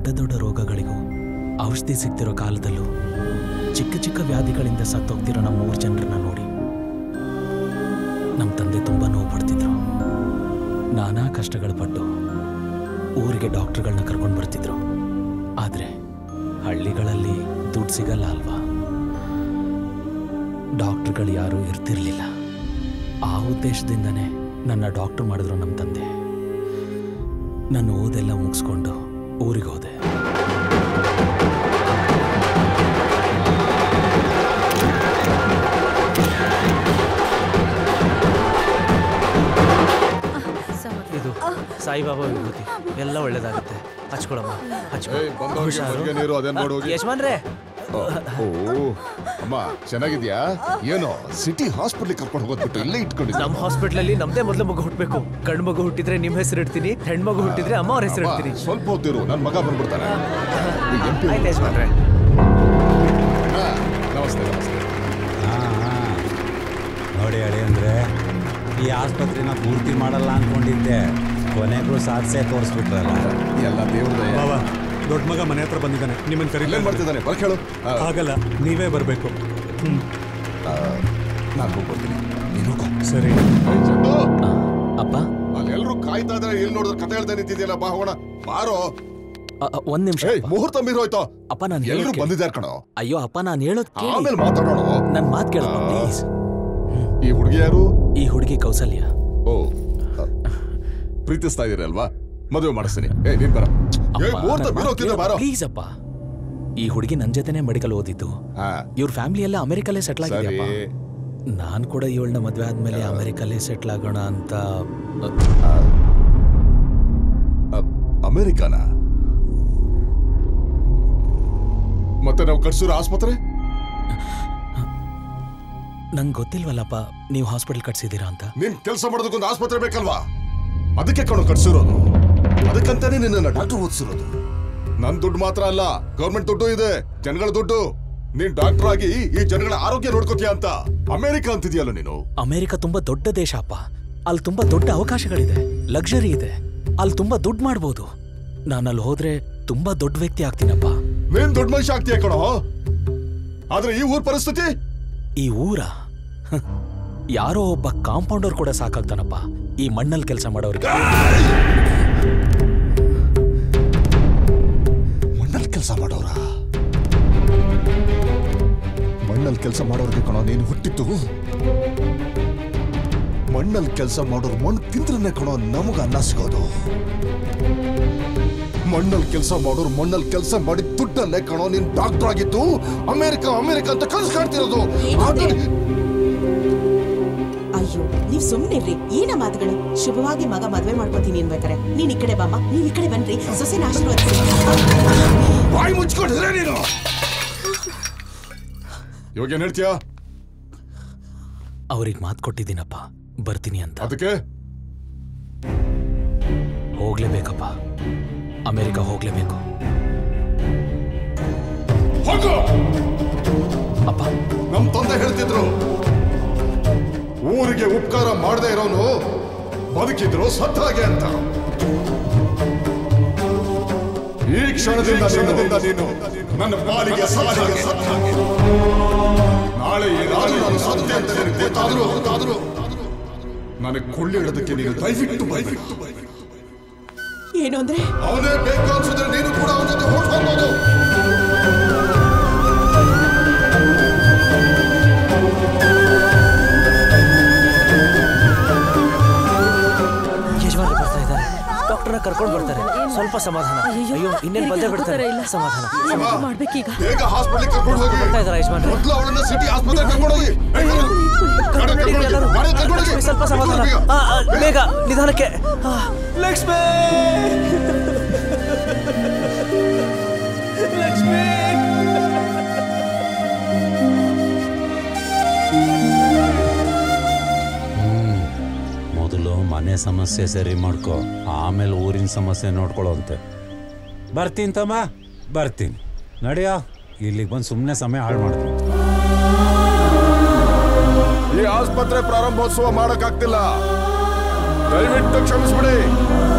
ದೊಡ್ಡ ದೊಡ್ಡ ರೋಗಗಳಿಗೂ ಔಷಧಿ ಸಿಗ್ತಿರೋ ಕಾಲದಲ್ಲೂ ಚಿಕ್ಕ ಚಿಕ್ಕ ವ್ಯಾಧಿಗಳಿಂದ ಸತ್ತೋಗ್ತಿರೋ ನಮ್ಮ ಮೂರು ಜನರನ್ನ ನೋಡಿ ನಮ್ಮ ತಂದೆ ತುಂಬ ನೋವು ಪಡ್ತಿದ್ರು ನಾನಾ ಕಷ್ಟಗಳು ಪಟ್ಟು ಊರಿಗೆ ಡಾಕ್ಟರ್ಗಳನ್ನ ಕರ್ಕೊಂಡು ಬರ್ತಿದ್ರು ಆದರೆ ಹಳ್ಳಿಗಳಲ್ಲಿ ದುಡ್ಡು ಸಿಗಲ್ಲ ಅಲ್ವಾ ಡಾಕ್ಟರ್ಗಳು ಯಾರೂ ಇರ್ತಿರ್ಲಿಲ್ಲ ಆ ಉದ್ದೇಶದಿಂದನೇ ನನ್ನ ಡಾಕ್ಟರ್ ಮಾಡಿದ್ರು ನಮ್ಮ ತಂದೆ ನಾನು ಓದೆಲ್ಲ ಮುಗಿಸ್ಕೊಂಡು ಊರಿಗೆ ಹೋದೆ ಇದು ಸಾಯಿಬಾಬಾ ವಿಭೂತಿ ಎಲ್ಲ ಒಳ್ಳೇದಾಗುತ್ತೆ ಹಚ್ಕೊಳಮ್ಮ ಹಚ್ಕೊ ಏಯ್, ಬಂದವ್ರಿಗೆ ಹುಷಾರು. ಮಜ್ಜಿಗೆ ನೀರು ಅದನ್ನ ನೋಡು ಹೋಗಿ. ಯಜಮಾನ್ರೇ ಓ ಅಮ್ಮ ಚೆನ್ನಾಗಿದ್ಯಾ ಏನೋ ಸಿಟಿ ಹಾಸ್ಪಿಟ್ಲಿಗೆ ಕರ್ಕೊಂಡು ಹೋಗೋದ್ಬಿಟ್ಟು ಇಲ್ಲೇ ಇಟ್ಕೊಂಡಿದ್ದೆ ನಮ್ಮ ಹಾಸ್ಪಿಟ್ಲಲ್ಲಿ ನಮ್ದೇ ಮೊದಲು ಮಗು ಹುಟ್ಟಬೇಕು ಗಂಡು ಮಗು ಹುಟ್ಟಿದ್ರೆ ನಿಮ್ಮ ಹೆಸರು ಇಡ್ತೀನಿ ಹೆಣ್ಣು ಮಗು ಹುಟ್ಟಿದ್ರೆ ಅಮ್ಮ ಅವ್ರ ಹೆಸರು ಇಡ್ತೀನಿ ಸ್ವಲ್ಪ ಹೊತ್ತಿರು ನನ್ನ ಮಗ ಬಂದ್ಬಿಡ್ತಾನೆ ಈ MP ಆಯ್ತು ಯಜಮಾನ್ರೆ ಹಾ, ನಮಸ್ತೆ ನಮಸ್ತೆ ನೋಡಿ ಅಳಿ ಅಂದ್ರೆ ಈ ಆಸ್ಪತ್ರೆನ ಪೂರ್ತಿ ಮಾಡಲ್ಲ ಅನ್ಕೊಂಡಿದ್ದೆ ಕೊನೆಗೂ ಸಾಧಿಸೇ ತೋರಿಸ್ಬಿಟ್ರಲ್ಲ ಎಲ್ಲ ದೇವ್ರದಯ ಬಾಬಾ ದೊಡ್ಡ ಮಗ ಮನೆ ಹತ್ರ ಬಂದಿದ್ದಾನೆ ನಿಮ್ಮನ್ನ ಕರೀತಾ ಇಲ್ಲೇನ್ ಮಾಡ್ತಿದ್ದಾನೆ ಬರ ಕೇಳು ಆ, ಆಗಲ್ಲ ನೀವೇ ಬರಬೇಕು ಹ್ಮ್ ಆ, ನಾನು ಹೋಗ್ಬರ್ತೀನಿ ನೀನು ಹೋಗು. ಸರಿ ಏಯ್, ಚಂದು, ಅಪ್ಪ ಅಲ್ಲಿ ಎಲ್ರು ಕಾಯ್ತಾ ಇದ್ರೆ ಎಲ್ಲಿ ನೋಡಿದ್ರೆ ಕತೆ ಹೇಳ್ತಾ ನಿಂತಿದ್ಯಲ್ಲ ಬಾ ಹೋಗೋಣ ಬಾರೋ ಅ, ಅ, ಒಂದ್ ನಿಮಿಷ ಏಯ್ ಮುಹೂರ್ತ ಮೀರೋಯ್ತು ಅಪ್ಪ ನಾನು ಎಲ್ರು ಹೇಳೋದ್ ಕೇಳಿ. ಬಂದಿದ್ದಾರೆ ಕಣೋ ಅಯ್ಯೋ ಅಪ್ಪ ನಾನು ಹೇಳೋದ್ ಕೇಳಿ ಆಮೇಲೆ ಮಾತಾಡೋಣ ನನ್ ಮಾತ್ ಕೇಳಪ್ಪ ಪ್ಲೀಸ್ ಈ ಹುಡುಗಿ ಯಾರು ಈ ಹುಡುಗಿ ಕೌಸಲ್ಯ ಓ ಆ, ಪ್ರೀತಿಸ್ತಾ ಇದೀರಿ ಅಲ್ವಾ ಮದುವೆ ಮಾಡಿಸ್ತೀನಿ ಏ ನೀನ್ ಬರ ಏ ಮುಹೂರ್ತ ಮೀರೋಗ್ತಿದ್ದೆ ಬಾರೋ ಪ್ಲೀಸ್ ಅಪ್ಪ ಈ ಹುಡುಗಿ ನನ್ ಜೊತೆನೆ ಮೆಡಿಕಲ್ ಓದಿದ್ದು ಹಾ ಇವ್ರ ಫ್ಯಾಮಿಲಿ ಎಲ್ಲ ಅಮೆರಿಕಲ್ಲೇ ಸೆಟ್ಲ್ ಸರಿ ಆಗಿದೆಯಪ್ಪ ನಾನ್ ಕೂಡ ಇವಳನ್ನ ಮದ್ವೆ ಆದ್ಮೇಲೆ ಅಮೆರಿಕಲ್ಲೇ ಸೆಟ್ಲ್ ಆಗೋಣ ಅಂತ ಅ- ಅಮೆರಿಕನ ಮತ್ತೆ ನಾವು ಕಟ್ಸಿರೋ ಆಸ್ಪತ್ರೆ ನಂಗೆ ಗೊತ್ತಿಲ್ವಲ್ಲಪ್ಪ ನೀವು ಹಾಸ್ಪಿಟಲ್ ಕಟ್ಸಿದ್ದೀರಾ ಅಂತ ನೀನ್ ಕೆಲಸ ಮಾಡೋದಕ್ಕೊಂದು ಆಸ್ಪತ್ರೆ ಬೇಕಲ್ವಾ ಅದಕ್ಕೆ ಕಣು ಕಟ್ಸಿರೋದು ಅದಕ್ಕಂತಾನೆ ನಿನ್ನ ಡಾಕ್ಟರ್ ಓದಿಸಿರೋದು ನನ್ ದುಡ್ಡು ಮಾತ್ರ ಅಲ್ಲ ಗೌರ್ಮೆಂಟ್ ದುಡ್ಡು ಇದೆ ಜನಗಳ ದುಡ್ಡು ನೀನ್ ಡಾಕ್ಟರ್ ಆಗಿ ಈ ಜನಗಳ ಆರೋಗ್ಯ ನೋಡ್ಕೋತೀಯ ಅಂತ ಅಮೆರಿಕ ಅಂತಿದ್ಯಲ್ಲ ನೀನು ಅಮೆರಿಕ ತುಂಬಾ ದೊಡ್ಡ ದೇಶ ಅಪ್ಪ ಅಲ್ಲಿ ತುಂಬಾ ದೊಡ್ಡ ಅವಕಾಶಗಳಿದೆ ಲಕ್ಸುರಿ ಇದೆ ಅಲ್ಲಿ ತುಂಬಾ ದುಡ್ಡು ಮಾಡ್ಬೋದು ನಾನು ಅಲ್ಲಿ ಹೋದ್ರೆ ತುಂಬಾ ದೊಡ್ಡ ವ್ಯಕ್ತಿ ಆಗ್ತೀನಪ್ಪ ನೀನ್ ದೊಡ್ಡ ಮನುಷ್ಯ ಆಗ್ತೀಯ ಕಣೋ ಆದ್ರೆ ಈ ಊರ್ ಪರಿಸ್ಥಿತಿ ಈ ಊರ ಹ, ಯಾರೋ ಒಬ್ಬ ಕಾಂಪೌಂಡರ್ ಕೂಡ ಸಾಕಾಗ್ತಾನಪ್ಪ ಈ ಮಣ್ಣಲ್ಲಿ ಕೆಲಸ ಮಾಡೋರಿಗೆ ಮಣ್ಣಲ್ಲಿ ಕೆಲಸ ಮಾಡೋರ ಮಣ್ಣಲ್ಲಿ ಕೆಲಸ ಮಾಡೋರಿಗೆ ಕಣೋ ನೀನು ಹುಟ್ಟಿದ್ದು ಮಣ್ಣಲ್ಲಿ ಕೆಲಸ ಮಾಡೋರು ಮಣ್ಣು ತಿಂದ್ರನೆ ಕಣೋ ನಮಗ ಅನ್ನ ಸಿಗೋದು ಮಣ್ಣಲ್ಲಿ ಕೆಲಸ ಮಾಡೋರು ಮಣ್ಣಲ್ಲಿ ಕೆಲಸ ಮಾಡಿ ದುಡ್ಡಲ್ಲೇ ಕಣೋ ನೀನ್ ಡಾಕ್ಟರ್ ಆಗಿದ್ದು ಅಮೆರಿಕ ಅಮೆರಿಕ ಅಂತ ಕನಸು ಕಾಣ್ತಿರೋದು ಏನಿದೆ? ಆದ್ರೆ- ಅಯ್ಯೋ ನೀವ್ ಸುಮ್ನಿರ್ರಿ ಏನ ಮಾತುಗಳು ಶುಭವಾಗಿ ಮಗ ಮದ್ವೆ ಮಾಡ್ಕೋತೀನಿ ಅನ್ಬೇಕಾರೆ ನೀನ್ ಈ ಕಡೆ ಬಾಮ್ಮ ನೀವ್ ಈ ಕಡೆ ಬನ್ರಿ ಸೊಸೆನ ಆಶೀರ್ವದಿಸಿ ಬಾಯಿ ಮುಚ್ಕೊಂಡಿದ್ರೆ ನೀನು ಇವಾಗ ಏನ್ ಹೇಳ್ತೀಯಾ ಅವ್ರಿಗೆ ಮಾತು ಕೊಟ್ಟಿದ್ದೀನಪ್ಪ ಬರ್ತೀನಿ ಅಂತ ಅದಕ್ಕೆ ಹೋಗ್ಲೇಬೇಕಪ್ಪ ಅಮೆರಿಕ ಹೋಗ್ಲೇಬೇಕು ಹೋಗು ಅಪ್ಪ ನಮ್ ತಂದೆ ಹೇಳ್ತಿದ್ರು ಊರಿಗೆ ಉಪಕಾರ ಮಾಡದೆ ಇರೋನು ಬದುಕಿದ್ರು ಸತ್ತಾಗೆ ಅಂತ ಈ ಕ್ಷಣದಿಂದ ಕ್ಷಣದಿಂದ ನೀನು ನನ್ನ ಪಾಲಿಗೆ ಸತ್ತ ಹಾಗೆ, ಸತ್ತ ಹಾಗೆ. ನಾಳೆ ಏನಾದ್ರೂ ನಾನು ಸತ್ತೆ ಅಂತ ನಿನಗೆ ಗೊತ್ತಾದ್ರೂ ಗೊತ್ತಾದ್ರೂ ನನಗೆ ಕೊಳ್ಳಿ ಇಡೋದಕ್ಕೆ ನೀನು ದಯವಿಟ್ಟು ದಯವಿಟ್ಟು ಏನು ಅಂದ್ರೆ ಅವನೇ ಬೇಕು ಅನ್ಸಿದ್ರೆ ನೀನು ಕೂಡ ಅವನ ಜೊತೆ ಹೊರಟೋಗ್ಬೋದು ಯಜಮಾನ್ರು ಬರ್ತಾ ಇದ್ದಾರೆ ಡಾಕ್ಟರ್ನ ಕರ್ಕೊಂಡು ಬರ್ತಾರೆ ಸ್ವಲ್ಪ ಸಮಾಧಾನ ಅಯ್ಯೋ ಇನ್ನೇನು ಬಂದೇ ಬಿಡ್ತಾರೆ ಸಮಾಧಾನ ಏನಾದ್ರು ಮಾಡ್ಬೇಕೀಗ ಬೇಗ ಹಾಸ್ಪಿಟಲ್ ಕರ್ಕೊಂಡು ಹೋಗಿ ಬರ್ತಾ ಇದ್ದಾರೆ ಯಜಮಾನ್ರು ಮೊದಲು ಅವಳನ್ನ ಸಿಟಿ ಆಸ್ಪತ್ರೆ ಕರ್ಕೊಂಡು ಹೋಗಿ ಏ, ಬರು. ಗಾಡಿ ಕರ್ಕೊಂಡು ಹೋಗಿ. ಎಲ್ಲರೂ ಗಾಡಿ ಕರ್ಕೊಂಡು ಹೋಗಿ. ಲಕ್ಷ್ಮಿ, ಸ್ವಲ್ಪ ಸಮಾಧಾನ ಬೇಗ. ಆ, ಆ, ಬೇಗ ನಿಧಾನಕ್ಕೆ ಆ, ಲಕ್ಷ್ಮಿ ಲಕ್ಷ್ಮಿ ಮೊದಲು ಮನೆ ಸಮಸ್ಯೆ ಸರಿ ಮಾಡ್ಕೊ ಆಮೇಲೆ ಊರಿನ ಸಮಸ್ಯೆ ನೋಡ್ಕೊಳ್ಳೋಂತೆ ಬರ್ತೀನಿ ತಮ್ಮ ಬರ್ತೀನಿ ನಡಿಯೋ ಇಲ್ಲಿಗೆ ಬಂದು ಸುಮ್ಮನೆ ಸಮಯ ಹಾಳು ಮಾಡ್ತೀನಿ ಈ ಆಸ್ಪತ್ರೆ ಪ್ರಾರಂಭೋತ್ಸವ ಮಾಡಕ್ಕಾಗ್ತಿಲ್ಲ ದಯವಿಟ್ಟು ಕ್ಷಮಿಸ್ಬಿಡಿ